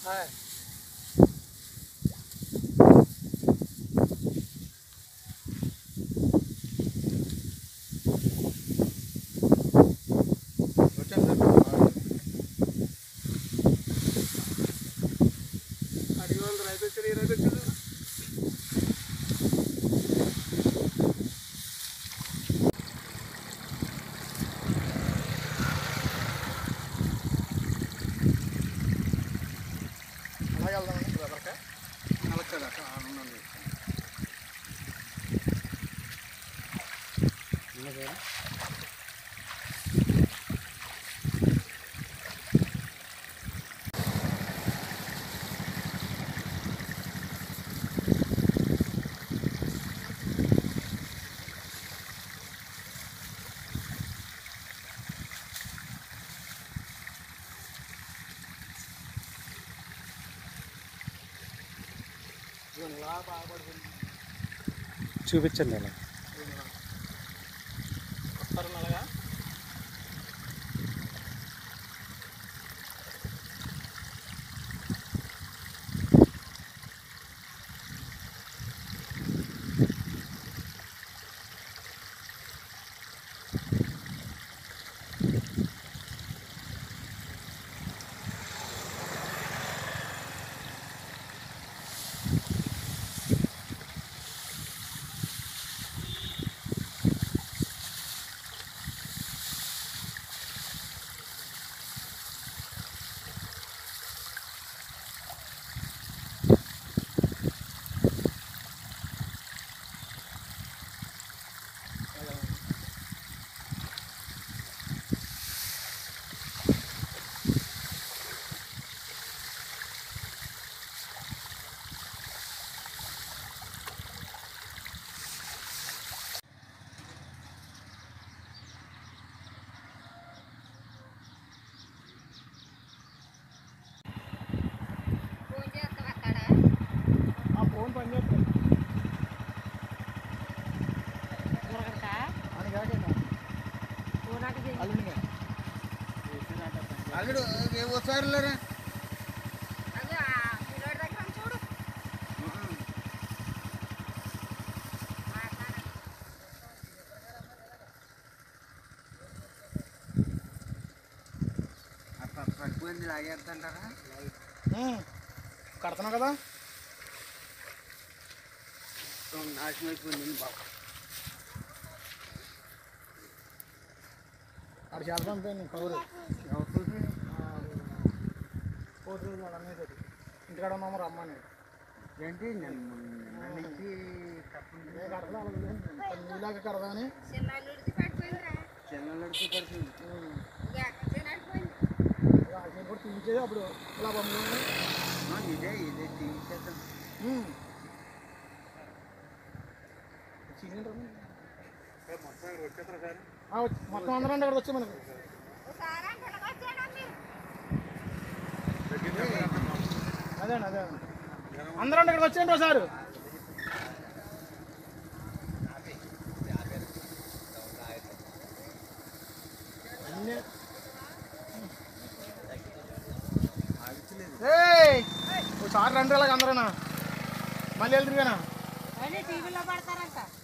అడిగి వాళ్ళు రైతు వచ్చారు ఈ రైతు వచ్చారు అలాగే వెళ్దామండి బ్రదర్కా నలకడ ఆనందం ఇలా బాగుపడుతుంది చూపించండి అలా వస్తారు అలాగా ఫోన్ చేస్తాం అక్కడ ఆ ఫోన్ పని చేస్తుంది ఊరగడక అని కాకుండా ఊరాట చేయి అల్లుడిగా అల్లుడు ఏ ఒకసారి లేరా అదే ఆ పిల్లోడి దగ్గర ఉంది చూడు మాట్లాడండి అట్లా పడిపోయింది లాగేద్దంటారా కడుతున్నావు కదా నాశనం అయిపోయింది బాబు అక్కడ చేద్దాం పోయింది కౌరు ఎవరికి పోతు రోజు వాడు అనేది ఇంటికాడ ఉన్నాము రమ్మని ఏంటి నేను నిన్న నుంచి తప్పకుండా నేను కడతా నీలాగా కడదామని చిన్నల్లుడిది పడిపోయిందిరా చిన్నలకి పడుతుంది ఇంకా ఎక్కడ నడిపోయింది నేను కూడా తీసేది అప్పుడు ఇలా పంపుకొని ఆ, ఇదే ఇదే తీసేద్దాం మొత్తం అందరం ఇక్కడికి వచ్చి మనకి ఒకసారి అంటలకు వచ్చాడా మీరు అదే అదే అందరం ఇక్కడికి వచ్చేయండి ఒకసారి అన్నీ ఏయ్! ఒకసారి రండి ఇలాగ అందరూనా మళ్ళీ వెళ్తురుగానా అని టీవీలో పడతారంట